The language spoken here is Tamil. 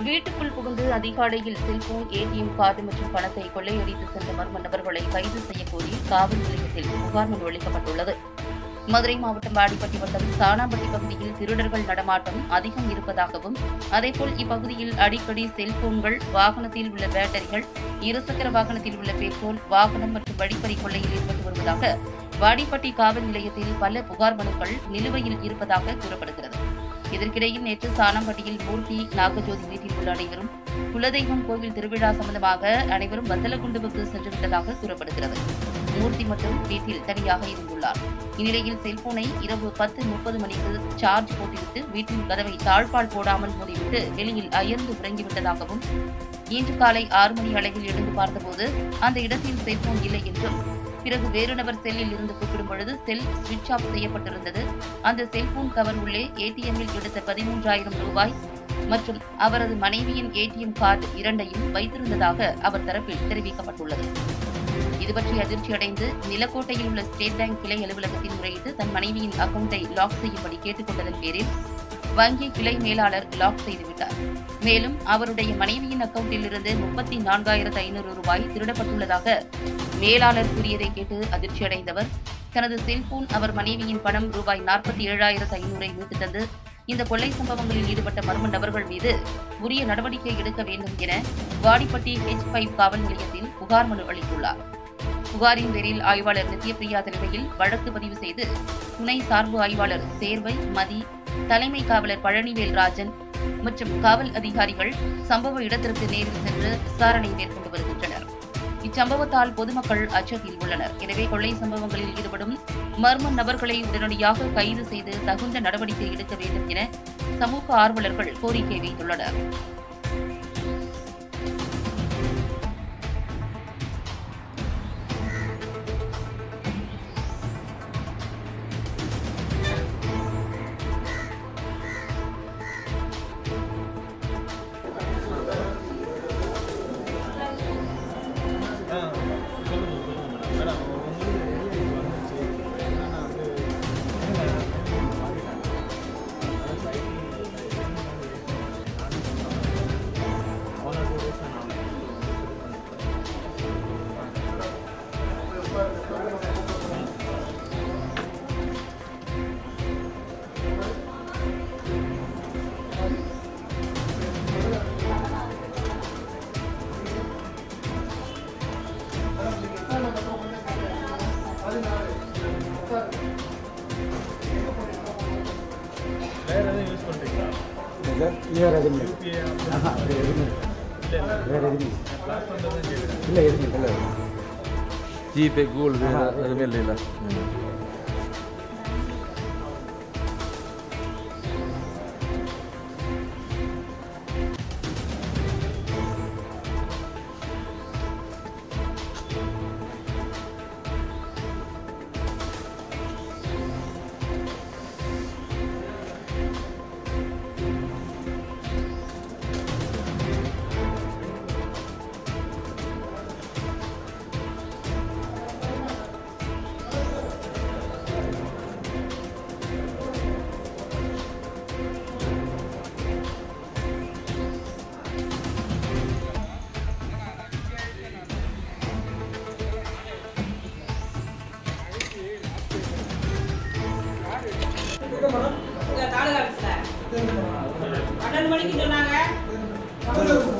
வீட்டுக்குள் புகுந்து அதிகாலையில் செல்போன் ஏடிஎம் கார்டு மற்றும் பணத்தை கொள்ளையடித்து சென்ற மர்ம நபர்களை கைது செய்யக்கோரி காவல் நிலையத்தில் புகார் மனு அளிக்கப்பட்டுள்ளது மதுரை மாவட்டம் வாடிப்பட்டி வட்டம் சாணாம்பட்டி பகுதியில் திருடர்கள் நடமாட்டம் அதிகம் இருப்பதாகவும் அதேபோல் இப்பகுதியில் அடிக்கடி செல்போன்கள் வாகனத்தில் உள்ள பேட்டரிகள் இருசக்கர வாகனத்தில் உள்ள பெட்ரோல் வாகனம் மற்றும் வழிப்பறி கொள்ளையில் ஈடுபட்டு வருவதாக வாடிப்பட்டி காவல் நிலையத்தில் பல புகார் மனுக்கள் நிலுவையில் இருப்பதாக கூறப்படுகிறது இதற்கிடையில் நேற்று சாணம்பட்டியில் மூர்த்தி நாகஜோதி வீட்டில் உள்ள அனைவரும் குலதெய்வம் கோவில் திருவிழா சம்பந்தமாக அனைவரும் வத்தலகுண்டுவுக்கு சென்றுவிட்டதாக கூறப்படுகிறது மூர்த்தி மட்டும் வீட்டில் தனியாக இருந்துள்ளார் இந்நிலையில் செல்போனை இரவு பத்து முப்பது மணிக்கு சார்ஜ் போட்டுவிட்டு வீட்டின் கதவை தாழ்பால் போடாமல் மூடிவிட்டு வெளியில் அயர்ந்து உறங்கிவிட்டதாகவும் இன்று காலை ஆறு மணி அளவில் எழுந்து பார்த்தபோது அந்த இடத்தில் செல்போன் இல்லை என்றும் பிறகு வேறு நபர் செல்லில் இருந்து கூப்பிடும் பொழுது செல் சுவிட்ச் ஆஃப் செய்யப்பட்டிருந்தது அந்த செல்போன் கவர் உள்ளே ஏடிஎம்மில் எடுத்த பதிமூன்றாயிரம் ரூபாய் மற்றும் அவரது மனைவியின் ஏடிஎம் கார்டு இரண்டையும் வைத்திருந்ததாக அவர் தரப்பில் தெரிவிக்கப்பட்டுள்ளது இதுபற்றி அதிர்ச்சியடைந்து நிலக்கோட்டையில் உள்ள ஸ்டேட் பேங்க் கிளை அலுவலகத்தில் முறையிட்டு தன் மனைவியின் அக்கவுண்டை லாக் செய்யும்படி கேட்டுக் கொண்டதன் பேரில் வங்கி கிளை மேலாளர் லாக் செய்துவிட்டார் மேலும் அவருடைய மனைவியின் அக்கவுண்டில் இருந்து முப்பத்தி நான்காயிரத்து ஐநூறு ரூபாய் திருடப்பட்டுள்ளதாக மேலாளர் கூறியதை கேட்டு அதிர்ச்சியடைந்தவர் தனது செல்போன் அவர் மனைவியின் பணம் ரூபாய் நாற்பத்தி ஏழாயிரத்து ஐநூறை மீட்டு தந்து இந்த கொள்ளை சம்பவங்களில் ஈடுபட்ட மர்ம நபர்கள் மீது உரிய நடவடிக்கை எடுக்க வேண்டும் என வாடிப்பட்டி ஹெச் ஃபைவ் காவல் நிலையத்தில் புகார் மனு அளித்துள்ளார் புகாரின் பேரில் ஆய்வாளர் நித்யபிரியா தலைமையில் வழக்கு பதிவு செய்து துணை சார்பு ஆய்வாளர் சேர்வை மதி தலைமை காவலர் பழனிவேல் ராஜன் மற்றும் காவல் அதிகாரிகள் சம்பவ இடத்திற்கு நேரில் சென்று விசாரணை மேற்கொண்டு வருகின்றனர் இச்சம்பவத்தால் பொதுமக்கள் அச்சத்தில் உள்ளனர் எனவே கொள்ளை சம்பவங்களில் ஈடுபடும் மர்ம நபர்களை உடனடியாக கைது செய்து தகுந்த நடவடிக்கை எடுக்க வேண்டும் என சமூக ஆர்வலர்கள் கோரிக்கை வைத்துள்ளனர் ஆ சொல்லுங்க சொல்லுங்க மேடம் மேடம் உங்களுக்கு இது வந்துச்சு என்னன்னா வந்து ஒன் ஆர் டூ டேஸ் நான் வேற எதுவும் யூஸ் பண்ணுறீங்களா சார் வேறு எதுவும் இல்லை யூபிஐ ஆஹா வேறு எதுவும் இல்லை இல்லை வேறு எதுவும் இல்லை பிளாக் பண்ணுறதுன்னு கேட்குறேன் இல்லை எதுவும் இல்லை ஜிபே கூகுள் பே ஆஹா. எதுவுமே இல்லைல்ல இங்க தாலுகா ஆஃபீஸ்ல பன்னெண்டு மணிக்கு சொன்னாங்க